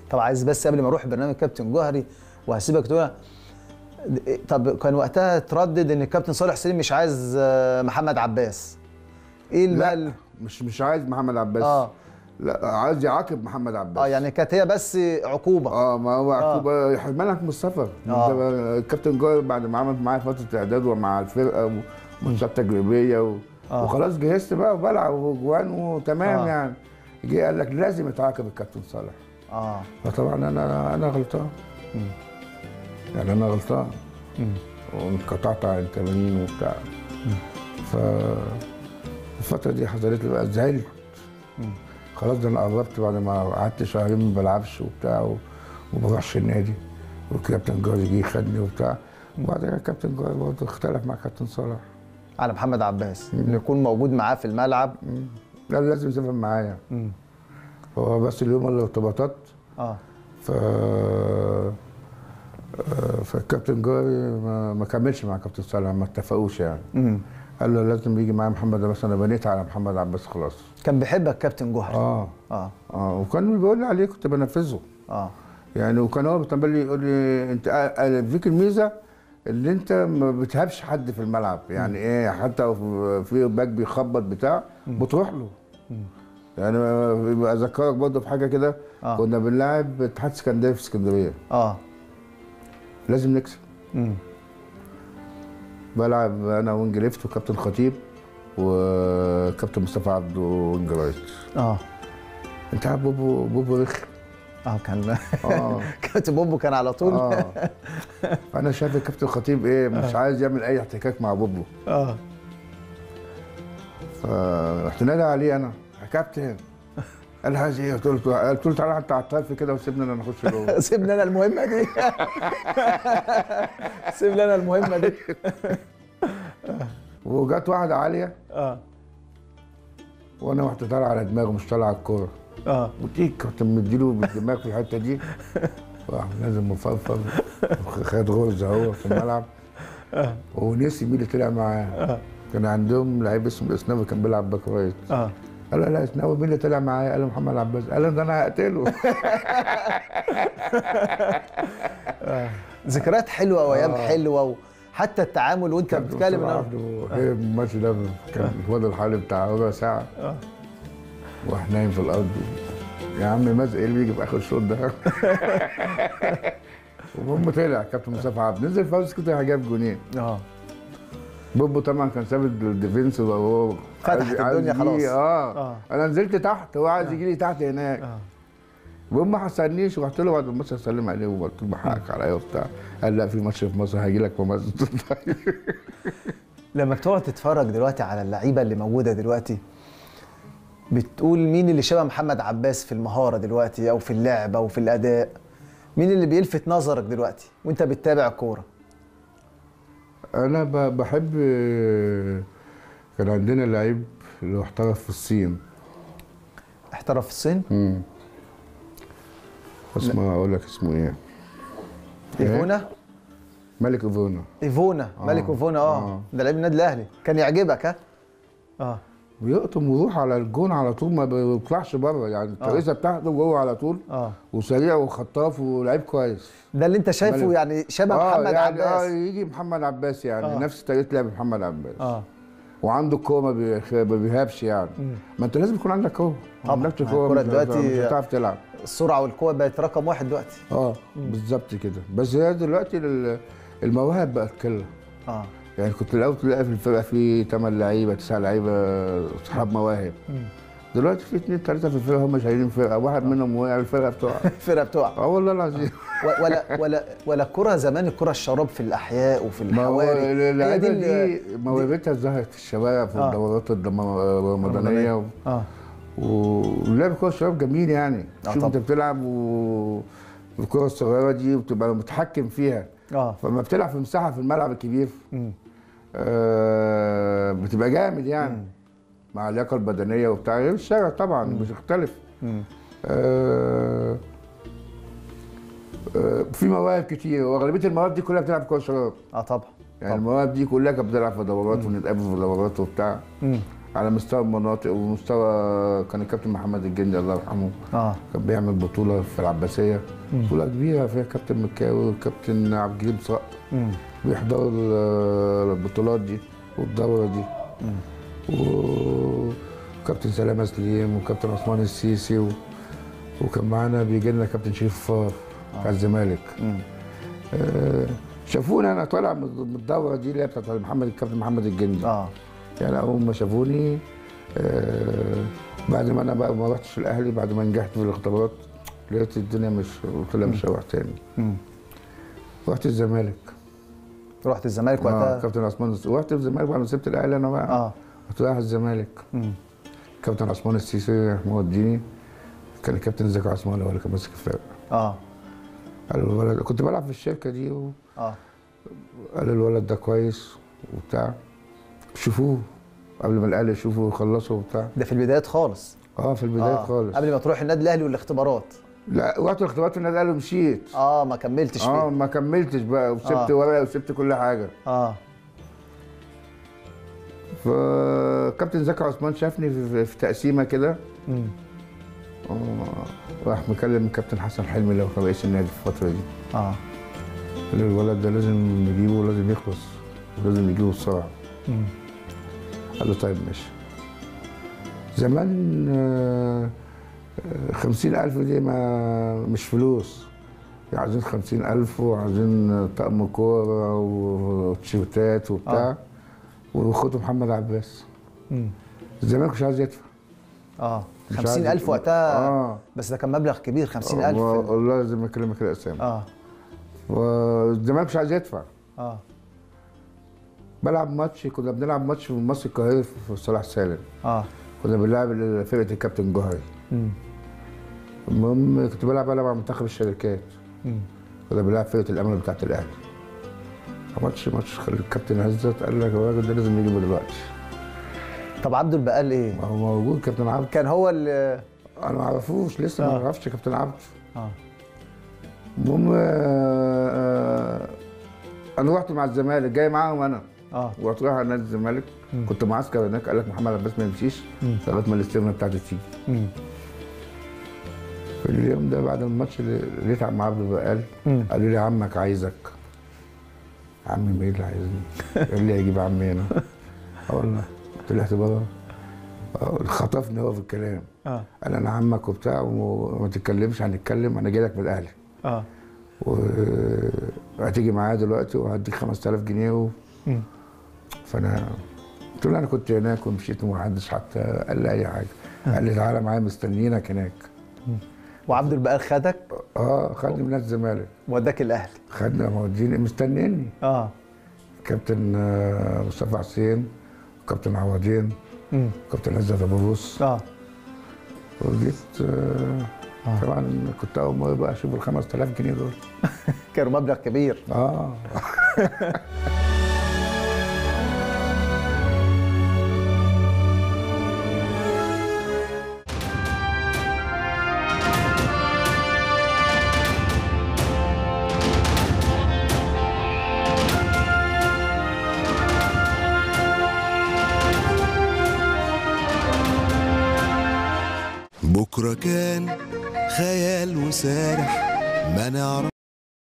طب عايز بس قبل ما اروح برنامج كابتن جوهري وهسيبك تقول طب كان وقتها تردد ان الكابتن صالح سليم مش عايز آه، محمد عباس ايه لا المال مش مش عايز محمد عباس اه لا عايز يعاقب محمد عباس اه يعني كانت هي بس عقوبه اه ما هو عقوبه يحملك من السفر آه. انت الكابتن جوهر بعد ما عمل معايا فتره اعداد ومع الفرقه وماتشات تجريبيه و... آه. وخلاص جهزت بقى وبلعب وجوان وتمام آه. يعني جه قال لك لازم يتعاقب الكابتن صالح اه فطبعا انا انا غلطان يعني انا غلطان وانقطعت عن التمارين وبتاع ف الفترة دي حصلت لي بقى زعلت خلاص ده انا قربت بعد ما قعدت شهرين ما بلعبش وبتاع و- وما بروحش النادي والكابتن جوزي جه خدني وبتاع وبعد كده الكابتن جوزي برضه اختلف مع كابتن صالح على محمد عباس انه يكون موجود معاه في الملعب قال لازم يسافر معايا هو بس اليوم الارتباطات اه ف آه، فالكابتن جوهري ما, ما كملش مع كابتن صالح ما اتفقوش يعني امم قال له لازم يجي معايا محمد عباس انا بنيت على محمد عباس خلاص كان بيحبك كابتن جوهري اه اه اه وكان بيقول لي عليه كنت بنفذه اه يعني وكان هو بيتقبل لي يقول لي انت آه، فيك الميزه اللي انت ما بتهابش حد في الملعب يعني ايه حتى لو في- في باك بيخبط بتاع بتروح له يعني بيبقى اذكرك برضه في حاجه كده آه. كنا بنلعب اتحاد اسكندريه في اسكندريه اه لازم نكسب امم بلعب انا وينج ليفت وكابتن خطيب وكابتن مصطفى عبده وينج رايت اه انت عارف بوبو بوبو رخم اه كان اه كابتن بوبو كان على طول اه انا شايف الكابتن خطيب ايه مش عايز يعمل اي احتكاك مع بوبو اه فرحت نادي عليه انا يا كابتن قال لي عايز ايه؟ قلت له قلت له تعالى انت على الطرف كده وسيبني انا نخش جوه سيبني انا المهمه دي سيبني انا المهمه دي وجت واحده عاليه اه وانا رحت طالع على دماغه مش طالع على الكوره اه وتيك كنت مديله بالدماغ في الحته دي راح نازل مفرفر خد غرزه هو في الملعب ونسي مين اللي طلع معاه كان عندهم لعيب اسمه الاسناوي كان بيلعب باك رايت اه قال له لا اسناوي مين اللي طلع معايا؟ قال له محمد عباس قال له ده انا هقتله ذكريات حلوه وايام آه. حلوه وحتى التعامل وانت بتتكلم بصراحة إنه- إنه هي الماتش ده كان فاضل حوالي بتاع ربع ساعة واحنا نايم في الأرض يا عم مازق ايه اللي بيجي في آخر الشوط ده وبوم طلع كابتن مصطفى عبد نزل فاوز كده جاب جونين اه بوبو طبعا كان ساب الديفنس وهو فتحت عايز- عايز الدنيا يجي- خلاص. اه, آه. انا نزلت تحت هو عايز يجي لي تحت هناك آه. المهم ما حصلنيش ورحت له بعد الماتش اسلم عليه وقلت له بحقك عليا وبتاع قال لا في ماتش في مصر هاجي لك في مصر لما بتقعد تتفرج دلوقتي على اللعيبه اللي موجوده دلوقتي بتقول مين اللي شبه محمد عباس في المهاره دلوقتي او في اللعب او في الاداء مين اللي بيلفت نظرك دلوقتي وانت بتتابع الكوره انا ب- بحب كان عندنا لعيب اللي هو احترف في الصين احترف في الصين اسمه اقول لك اسمه ايه ايفونا ملك ايفونا ايفونا ملك آه. ايفونا اه آه. ده لعيب النادي الاهلي كان يعجبك ها اه بيقطم ويروح على الجون على طول ما بيطلعش بره يعني الترقيصه بتاعته جوه على طول اه وسريع وخطاف ولعيب كويس ده اللي انت شايفه ملك. يعني شبه اه محمد يعني اه عباس يجي محمد عباس يعني آه. آه. نفس طريقه لعب محمد عباس اه وعنده الكوره ما بيخ- ما بيهابش يعني ما انت لازم يكون عندك كوره ما طبعاً. عندكش ما كوره الكرة مش- دلوقتي- مش هتعرف تلعب السرعه والقوه بقت رقم واحد دلوقتي اه بالظبط كده بس هي دلوقتي ال- المواهب بقت قله اه يعني كنت الاول تلاقي في الفرقه في 8 لعيبه 9 لعيبه اصحاب مواهب دلوقتي في اثنين ثلاثه في الفرقه هم شايلين فرقه واحد منهم وقع الفرقه بتقع الفرقه بتوع اه والله العظيم و- ولا ولا ولا الكره زمان الكره الشراب في الاحياء وفي ما هو الحواري هي اللعيبه اللي- دي موهبتها ظهرت في الشباب في آه. الدورات الدم- الرمضانيه و- اه ولعب كوره الشباب جميل يعني آه شوف انت طبعا. بتلعب و الكره الصغيره دي وبتبقى متحكم فيها اه فلما بتلعب في مساحه في الملعب الكبير مم. آه بتبقى جامد يعني مع اللياقه البدنيه وبتاع غير الشارع طبعا مش يختلف مم. آه آه في مواهب كتير واغلبيه المواهب دي كلها بتلعب كوره شراب اه طبعا يعني طبعا. المواهب دي كلها كانت بتلعب في دورات ونتقابل في دورات وبتاع مم. على مستوى المناطق ومستوى كان الكابتن محمد الجندي الله يرحمه اه كان بيعمل بطوله في العباسيه بطوله كبيره فيها كابتن مكاوي والكابتن عبد الجليل صقر مم. بيحضروا ال- البطولات دي والدوره دي وكابتن سلامه سليم وكابتن عثمان السيسي و... وكان معانا بيجي لنا كابتن شريف فار بتاع الزمالك مم. آه، شافوني انا طالع من من الدوره دي اللي هي بتاعت محمد الكابتن محمد الجندي اه يعني اول ما شافوني آه، بعد ما انا بقى ما رحتش الاهلي بعد ما نجحت في الاختبارات لقيت الدنيا مش قلت لها مش هروح تاني مم. رحت الزمالك رحت الزمالك اه وقتها كابتن عثمان الس- رحت الزمالك بعد ما سبت الاهلي انا بقى اه رحت رايح الزمالك مم. كابتن عثمان السيسي موديني كان الكابتن زكي عثمان هو اللي كان ماسك الفرقه اه قال الولد كنت بلعب في الشركه دي و... اه قال الولد ده كويس وبتاع شوفوه قبل ما الاهلي يشوفه ويخلصوا وبتاع ده في البدايات خالص اه في البدايه آه. خالص قبل ما تروح النادي الاهلي والاختبارات لا وقت الاختبارات في النادي الاهلي ومشيت اه ما كملتش اه فيه ما كملتش بقى وسبت آه. ورقه وسبت كل حاجه اه فكابتن زكي عثمان شافني في, في, في تقسيمه كده مم. آه، راح مكلم كابتن حسن حلمي اللي هو كان رئيس النادي في الفتره دي اه قال له الولد ده لازم نجيبه ولازم يخلص ولازم نجيبه بسرعه مم. قال له طيب ماشي زمان آه، آه، خمسين ألف دي ما مش فلوس يعني عايزين خمسين ألف وعايزين طقم كورة وتيشيرتات وبتاع آه. وخدوا محمد عباس مم. الزمالك مش عايز يدفع اه مش 50000 عايز- وقتها اه بس ده كان مبلغ كبير 50000 والله لازم اكلمك الاسامي اه والزمالك مش عايز يدفع اه بلعب ماتش كنا بنلعب ماتش في مصر القاهره في صلاح سالم اه كنا بنلعب فرقه الكابتن جوهري مم. المهم كنت بلعب انا مع منتخب الشركات مم. كنا بنلعب فرقه الامل بتاعت الاهلي ماتش ماتش خلي الكابتن عزت قال لك الراجل ده لازم نجيبه دلوقتي طب عبد البقال ايه؟ ما هو موجود كابتن عبد كان هو اللي انا ما اعرفوش لسه آه. ما اعرفش كابتن عبد اه المهم آه، آه، انا رحت مع الزمالك جاي معاهم انا اه ورحت رايح على نادي الزمالك كنت معسكر هناك قال لك محمد عباس ما يمشيش لغايه ما الاستلمه بتاعته تيجي مم. في اليوم ده بعد الماتش اللي لقيت عم عبد البقال مم. قالوا لي عمك عايزك عمي مين اللي عايزني؟ قال لي هيجيب عمي هنا اه والله طلعت بره آه، خطفني هو في الكلام اه قال انا عمك وبتاع وما تتكلمش هنتكلم انا جاي لك من الاهلي اه وهتيجي معايا دلوقتي وهديك 5000 جنيه و... مم. فانا قلت له انا كنت هناك ومشيت ومحدش حتى قال لي اي حاجه قال لي تعالى معايا مستنيينك هناك وعبد البقال خدك اه خدني من نادي الزمالك وداك الاهلي خدنا موديني مستنيني اه كابتن آه، مصطفى حسين وكابتن عوضين مم. وكابتن عزت ابو بوس اه وجيت آه، آه. طبعا كنت اول مره بقى اشوف ال 5000 جنيه دول كانوا مبلغ كبير اه بكرة كان خيال وسارح ما نعرف